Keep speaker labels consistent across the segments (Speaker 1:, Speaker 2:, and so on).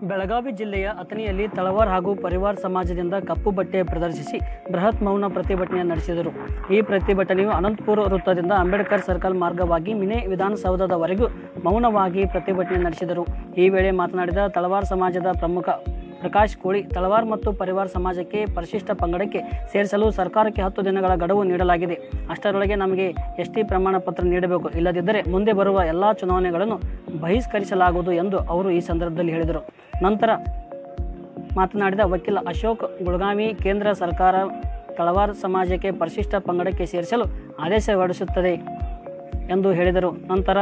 Speaker 1: ಬೆಳಗಾವಿ ಜಿಲ್ಲೆಯ ಅಥಣಿಯಲ್ಲಿ ತಳವಾರ್ ಹಾಗೂ ಪರಿವಾರ್ ಸಮಾಜದಿಂದ ಕಪ್ಪು ಬಟ್ಟೆ ಪ್ರದರ್ಶಿಸಿ ಬೃಹತ್ ಮೌನ ಪ್ರತಿಭಟನೆ ನಡೆಸಿದರು ಈ ಪ್ರತಿಭಟನೆಯು ಅನಂತಪುರ ವೃತ್ತದಿಂದ ಅಂಬೇಡ್ಕರ್ ಸರ್ಕಲ್ ಮಾರ್ಗವಾಗಿ ಮಿನಿ ವಿಧಾನಸೌಧದವರೆಗೂ ಮೌನವಾಗಿ ಪ್ರತಿಭಟನೆ ನಡೆಸಿದರು ಈ ವೇಳೆ ಮಾತನಾಡಿದ ತಳವಾರ್ ಸಮಾಜದ ಪ್ರಮುಖ ಪ್ರಕಾಶ್ ಕೋಳಿ ತಳವಾರ್ ಮತ್ತು ಪರಿವಾರ ಸಮಾಜಕ್ಕೆ ಪರಿಶಿಷ್ಟ ಪಂಗಡಕ್ಕೆ ಸೇರಿಸಲು ಸರ್ಕಾರಕ್ಕೆ ಹತ್ತು ದಿನಗಳ ಗಡುವು ನೀಡಲಾಗಿದೆ ಅಷ್ಟರೊಳಗೆ ನಮಗೆ ಎಸ್ಟಿ ಪ್ರಮಾಣ ಪತ್ರ ನೀಡಬೇಕು ಇಲ್ಲದಿದ್ದರೆ ಮುಂದೆ ಬರುವ ಎಲ್ಲ ಚುನಾವಣೆಗಳನ್ನು ಬಹಿಷ್ಕರಿಸಲಾಗುವುದು ಎಂದು ಅವರು ಈ ಸಂದರ್ಭದಲ್ಲಿ ಹೇಳಿದರು ನಂತರ ಮಾತನಾಡಿದ ವಕೀಲ ಅಶೋಕ್ ಗುಳಗಾವಿ ಕೇಂದ್ರ ಸರ್ಕಾರ ತಳವಾರ್ ಸಮಾಜಕ್ಕೆ ಪರಿಶಿಷ್ಟ ಪಂಗಡಕ್ಕೆ ಸೇರಿಸಲು ಆದೇಶ ಹೊರಡಿಸುತ್ತದೆ ಎಂದು ಹೇಳಿದರು ನಂತರ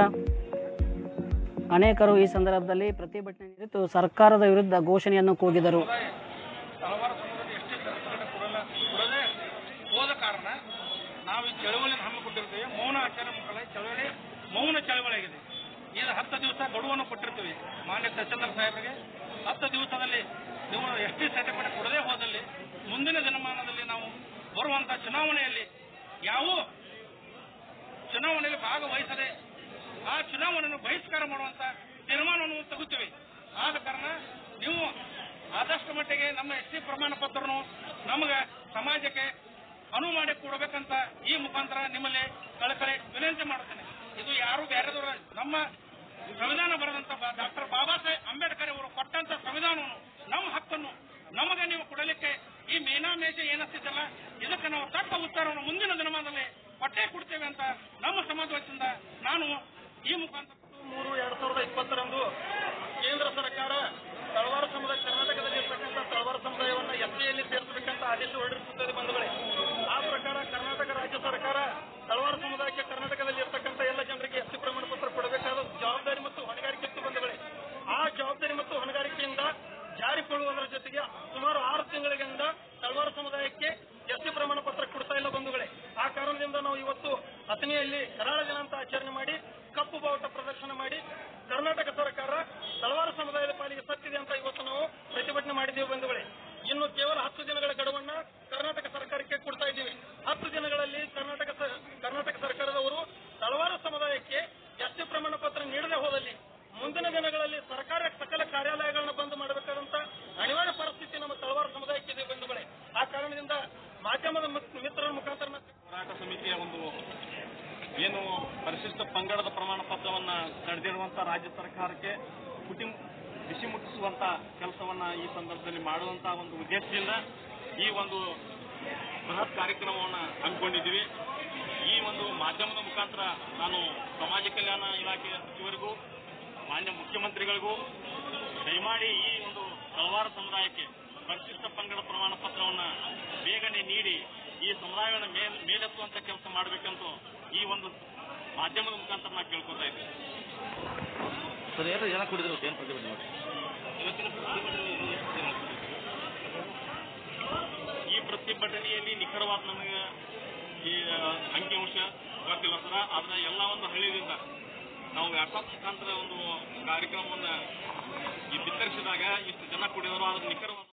Speaker 1: ಅನೇಕರು ಈ ಸಂದರ್ಭದಲ್ಲಿ ಪ್ರತಿಭಟನೆ ನಿಂತು ಸರ್ಕಾರದ ವಿರುದ್ಧ ಘೋಷಣೆಯನ್ನು ಕೂಗಿದರು
Speaker 2: ಹಲವಾರು ಸಮಯದಲ್ಲಿ ಎಷ್ಟೇ ಸರ್ಟಿಫಿಕೇಟ್ ಕೊಡಲ್ಲ ಕೊಡದೆ ಹೋದ ಕಾರಣ ನಾವು ಈ ಚಳವಳಿಯನ್ನು ಹಮ್ಮಿಕೊಟ್ಟಿರ್ತೇವೆ ಮೌನ ಆಚರಣೆ ಮುಖಾಂತರ ಚಳವಳಿ ಮೌನ ಚಳವಳಿ ಆಗಿದೆ ಇದು ಹತ್ತು ದಿವಸ ಗಡುವನ್ನು ಕೊಟ್ಟಿರ್ತೀವಿ ಮಾನ್ಯ ತಹಸೀಲ್ದಾರ್ ಸಾಹೇಬರಿಗೆ ಹತ್ತು ದಿವಸದಲ್ಲಿ ನೀವು ಎಸ್ ಟಿ ಸರ್ಟಿಫಿಕೇಟ್ ಕೊಡದೇ ಹೋದಲ್ಲಿ ಮುಂದಿನ ದಿನಮಾನದಲ್ಲಿ ನಾವು ಬರುವಂತಹ ಚುನಾವಣೆಯಲ್ಲಿ ಯಾವ ಚುನಾವಣೆಯಲ್ಲಿ ಭಾಗವಹಿಸದೆ ಆ ಚುನಾವಣೆಯನ್ನು ಬಹಿಷ್ಕಾರ ಮಾಡುವಂತ ತೀರ್ಮಾನವನ್ನು ತಗುತ್ತೇವೆ ಆದ ಕಾರಣ ನೀವು ಆದಷ್ಟು ಮಟ್ಟಿಗೆ ನಮ್ಮ ಎಸ್ ಟಿ ಪ್ರಮಾಣ ಪತ್ರನು ನಮಗೆ ಸಮಾಜಕ್ಕೆ ಅನುವು ಮಾಡಿ ಕೊಡಬೇಕಂತ ಈ ಮುಖಾಂತರ ನಿಮ್ಮಲ್ಲಿ ಕಳಕಳಿ ವಿನಂತಿ ಮಾಡುತ್ತೇನೆ ಇದು ಯಾರು ಬೇರೆದವರ ನಮ್ಮ ಸಂವಿಧಾನ ಬರೆದಂತ ಡಾಕ್ಟರ್ ಬಾಬಾ ಸಾಹೇಬ್ ಅಂಬೇಡ್ಕರ್ ಅವರು ಕೊಟ್ಟಂತ ಸಂವಿಧಾನವನ್ನು ನಮ್ಮ ಹಕ್ಕನ್ನು ನಮಗೆ ನೀವು ಕೊಡಲಿಕ್ಕೆ ಈ ಮೇನಾಮೇಷ ಏನಸ್ತಿದ್ದಲ್ಲ ಇದಕ್ಕೆ ನಾವು ತಕ್ಕ ಉತ್ತರವನ್ನು ಮುಂದಿನ ದಿನಮಾನದಲ್ಲಿ ಕೊಟ್ಟೇ ಕೊಡ್ತೇವೆ ಅಂತ ನಮ್ಮ ಸಮಾಜ ವತಿಯಿಂದ ನಾನು ಈ ಮುಖಾಂತರ ಮೂರು ಎರಡ್ ಸಾವಿರದ ಇಪ್ಪತ್ತರಂದು ಕೇಂದ್ರ ಸರ್ಕಾರ ತಳವಾರ ಸಮುದಾಯ ಕರ್ನಾಟಕದಲ್ಲಿ ಇರ್ತಕ್ಕಂಥ ತಳವಾರ ಸಮುದಾಯವನ್ನು ಎಸ್ಸಿಯಲ್ಲಿ ಸೇರಿಸಬೇಕಂತ ಆದೇಶ ಹೊರಡಿಸುತ್ತದೆ ಬಂಧುಗಳೇ ಆ ಪ್ರಕಾರ ಕರ್ನಾಟಕ ರಾಜ್ಯ ಸರ್ಕಾರ ತಳವಾರ ಸಮುದಾಯಕ್ಕೆ ಕರ್ನಾಟಕದಲ್ಲಿ ಇರ್ತಕ್ಕಂಥ ಎಲ್ಲ ಜನರಿಗೆ ಎಸ್ಸಿ ಪ್ರಮಾಣ ಪತ್ರ ಕೊಡಬೇಕಾದ ಜವಾಬ್ದಾರಿ ಮತ್ತು ಹೊಣೆಗಾರಿಕೆ ಇತ್ತು ಬಂಧುಗಳೇ ಆ ಜವಾಬ್ದಾರಿ ಮತ್ತು ಹೊಣೆಗಾರಿಕೆಯಿಂದ ಜಾರಿಕೊಳ್ಳುವುದರ ಜೊತೆಗೆ ಸುಮಾರು ಆರು ತಿಂಗಳಿಂದ ತಳವಾರ ಸಮುದಾಯಕ್ಕೆ ಎಸ್ಸಿ ಪ್ರಮಾಣ ಪತ್ರ ಕೊಡ್ತಾ ಇಲ್ಲ ಬಂಧುಗಳೇ ಆ ಕಾರಣದಿಂದ ನಾವು ಇವತ್ತು ಅಥಣಿಯಲ್ಲಿ ಕರಾಳ ದಿನ ಅಂತ ಆಚರಣೆ ಮಾಡಿ ಕಪ್ಪು ಬಾವುಟ ಪ್ರದರ್ಶನ ಮಾಡಿ ಕರ್ನಾಟಕ ಸರ್ಕಾರ ತಳವಾರ ಸಮುದಾಯದ ಪಾಲಿಗೆ ಸತ್ತಿದೆ ಅಂತ ಇವತ್ತು ನಾವು ಪ್ರತಿಭಟನೆ ಮಾಡಿದ್ದೇವೆ ಬಂಧುಗಳೇ ಇನ್ನು ಕೇವಲ ಹತ್ತು ದಿನಗಳ ಗಡುವನ್ನ ಕರ್ನಾಟಕ ಸರ್ಕಾರಕ್ಕೆ ಕೊಡ್ತಾ ಇದ್ದೀವಿ ಹತ್ತು ದಿನಗಳಲ್ಲಿ ಕರ್ನಾಟಕ ಸ- ಕರ್ನಾಟಕ ಸರ್ಕಾರದವರು ತಳವಾರ ಸಮುದಾಯಕ್ಕೆ ಎಸ್ಟಿ ಪ್ರಮಾಣ ಪತ್ರ ನೀಡದೆ ಹೋದಲ್ಲಿ ಮುಂದಿನ ದಿನಗಳಲ್ಲಿ ಸರ್ಕಾರ ಸಕಲ ಕಾರ್ಯಾಲಯಗಳನ್ನು ಬಂದ್ ಮಾಡಬೇಕಾದಂತ ಅನಿವಾರ್ಯ ಪರಿಸ್ಥಿತಿ ನಮ್ಮ ತಳವಾರ ಸಮುದಾಯಕ್ಕೆ ಇದೆ ಬಂಧುಗಳೇ ಆ ಕಾರಣದಿಂದ ಮಾಧ್ಯಮದ ಮಿತ್- ಮಿತ್ರರ ಮುಖಾಂತರ ನಾನು
Speaker 3: ಹೋರಾಟ ಸಮಿತಿಯ ಒಂದು ಏನು ಪರಿಶಿಷ್ಟ ಪಂಗಡದ ಪ್ರಮಾಣ ಪತ್ರವನ್ನ ತಡೆದಿರುವಂತ ರಾಜ್ಯ ಸರ್ಕಾರಕ್ಕೆ ಕುಟಿ ಬಿಸಿ ಮುಟ್ಟಿಸುವಂತ ಕೆಲಸವನ್ನ ಈ ಸಂದರ್ಭದಲ್ಲಿ ಮಾಡುವಂತ ಒಂದು ಉದ್ದೇಶದಿಂದ ಈ ಒಂದು ಬೃಹತ್ ಕಾರ್ಯಕ್ರಮವನ್ನ ಹಮ್ಮಿಕೊಂಡಿದ್ದೀವಿ ಈ ಒಂದು ಮಾಧ್ಯಮದ ಮುಖಾಂತರ ನಾನು ಸಮಾಜ ಕಲ್ಯಾಣ ಇಲಾಖೆಯ ಸಚಿವರಿಗೂ ಮಾನ್ಯ ಮುಖ್ಯಮಂತ್ರಿಗಳಿಗೂ ದಯಮಾಡಿ ಈ ಒಂದು ತಳವಾರ ಸಮುದಾಯಕ್ಕೆ ಪರಿಶಿಷ್ಟ ಪಂಗಡ ಪ್ರಮಾಣ ಪತ್ರವನ್ನ ಬೇಗನೆ ನೀಡಿ ಈ ಸಮುದಾಯವನ್ನು ಮೇಲ್ ಮೇಲೆತ್ತುವಂತ ಕೆಲಸ ಮಾಡಬೇಕಂತ ಈ ಒಂದು ಮಾಧ್ಯಮದ ಮುಖಾಂತರ ನಾನು ಕೇಳ್ಕೊತಾ ಇದ್ದೀನಿ
Speaker 4: ಸರ್ ಏನು ಜನ ಕುಡಿದ್ರು ಏನು ಪ್ರತಿಭಟನೆ ಮಾಡಿ
Speaker 3: ಇವತ್ತಿನ ಪ್ರತಿಭಟನೆಯಲ್ಲಿ ಎಷ್ಟು ಜನ ಕೂತಿದ್ರು? ಈ ಪ್ರತಿಭಟನೆಯಲ್ಲಿ ನಿಖರವಾದ ನಮಗೆ ಈ ಅಂಕಿಅಂಶ ಗೊತ್ತಿಲ್ಲ ಸರ ಆದ್ರೆ ಎಲ್ಲ ಒಂದು ಹಳ್ಳಿಯಿಂದ ನಾವು ವ್ಯಾಟ್ಸಪ್ ಮುಖಾಂತರ ಒಂದು ಕಾರ್ಯಕ್ರಮವನ್ನ ಈ ಬಿತ್ತರಿಸಿದಾಗ ಇಷ್ಟು ಜನ ಕುಡಿದರು ಅದ್ರ ನಿಖರವಾದ